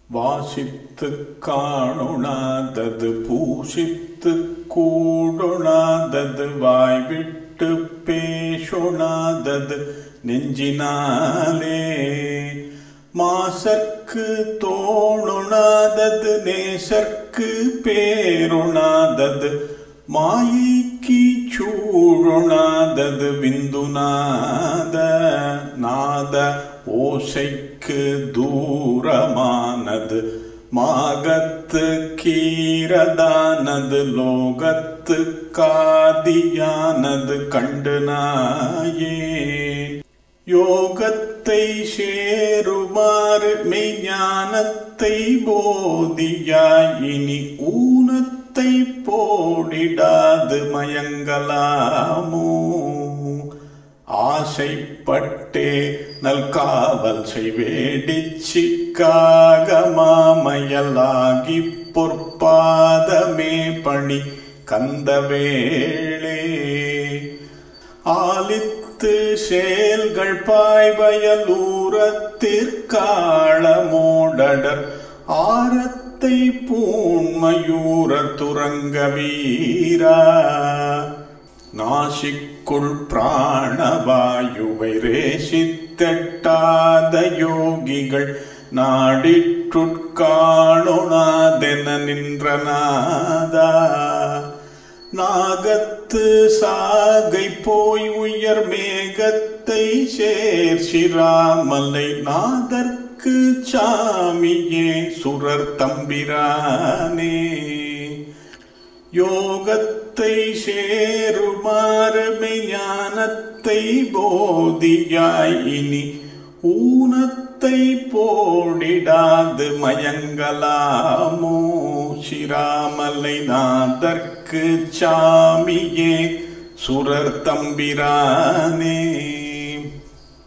வாசித்து காணுணாதது பூசித்து கூடுணாதது வாய்விட்டு பேசுணாதது நெஞ்சினாலே மாசற்கு தோணுணாதது நேசற்கு பேருணாதது மாயைக்கு சூழுணாதது விந்துநாத நாத ஓசைக்கு தூரமானது மாகத்து கீரதானது லோகத்து காதியானது கண்டு நாயேன் யோகத்தை சேருமாறு மெய்ஞானத்தை போதியாய் இனி ஊனத்தை போடிடாது மயங்கலாமோ ஆசைப்பட்டே நல்காவல் செய்வேடிச்சிக்காக மாமையலாகி பொற்பாதமே பணி கந்தவேளே ஆலித்து செயல்கள் பாய்வயலூரத்திற்காளமோடடர் ஆரத்தை பூண்மயூர துரங்க வீரா நாசிக்குள் பிராணவாயுவை ரேசித்தெட்டாத யோகிகள் நாடிற்றுட்காணுணாதென நின்ற நாதா நாகத்து சாகை போய் உயர் மேகத்தை சேர் சிராமலை நாதற்கு சாமியே சுரர் தம்பிரானே யோகத்தை சேருமாறு ஞானத்தை போதியாய் இனி ஊனத்தை போடிடாது மயங்கலாமோ சிராமலை நாதற்கு சாமியே சுரர் தம்பிரானே